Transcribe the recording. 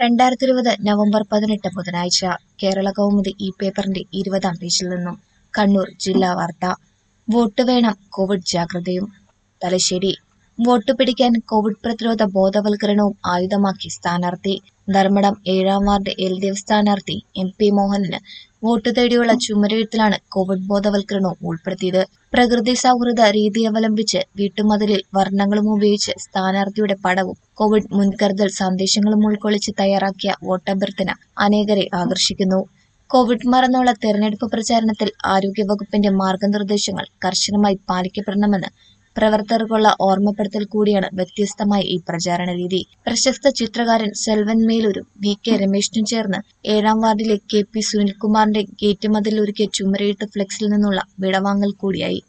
രണ്ടായിരത്തി ഇരുപത് നവംബർ പതിനെട്ട് ബുധനാഴ്ച കേരള കൗമുദി ഈ പേപ്പറിന്റെ ഇരുപതാം പേജിൽ നിന്നും കണ്ണൂർ ജില്ലാ വാർത്ത വോട്ട് വേണം കോവിഡ് ജാഗ്രതയും തലശ്ശേരി വോട്ട് പിടിക്കാൻ കോവിഡ് പ്രതിരോധ ബോധവൽക്കരണവും ആയുധമാക്കി സ്ഥാനാർത്ഥി ധർമ്മടം ഏഴാം വാർഡ് എൽ ഡി എഫ് സ്ഥാനാർത്ഥി എം പി മോഹനന് വോട്ട് തേടിയുള്ള ചുമരെഴുത്തിലാണ് കോവിഡ് ബോധവൽക്കരണവും ഉൾപ്പെടുത്തിയത് പ്രകൃതി സൗഹൃദ രീതി അവലംബിച്ച് വീട്ടുമതിലിൽ വർണ്ണങ്ങളും ഉപയോഗിച്ച് സ്ഥാനാർത്ഥിയുടെ പടവും കോവിഡ് മുൻകരുതൽ സന്ദേശങ്ങളും ഉൾക്കൊള്ളിച്ച് തയ്യാറാക്കിയ വോട്ടഭ്യർത്ഥന അനേകരെ ആകർഷിക്കുന്നു കോവിഡ് മറന്നുള്ള തെരഞ്ഞെടുപ്പ് പ്രചാരണത്തിൽ ആരോഗ്യവകുപ്പിന്റെ മാർഗനിർദ്ദേശങ്ങൾ കർശനമായി പാലിക്കപ്പെടണമെന്ന് പ്രവർത്തകർക്കുള്ള ഓർമ്മപ്പെടുത്തൽ കൂടിയാണ് വ്യത്യസ്തമായ ഈ പ്രചാരണ രീതി പ്രശസ്ത ചിത്രകാരൻ സെൽവൻ മേലൂരും വി കെ രമേശിനും ചേർന്ന് ഏഴാം വാർഡിലെ കെ പി സുനിൽകുമാറിന്റെ ഗേറ്റ് മതിലൊരുക്കിയ ചുമരെഴുത്ത് ഫ്ലെക്സിൽ നിന്നുള്ള വിടവാങ്ങൽ കൂടിയായി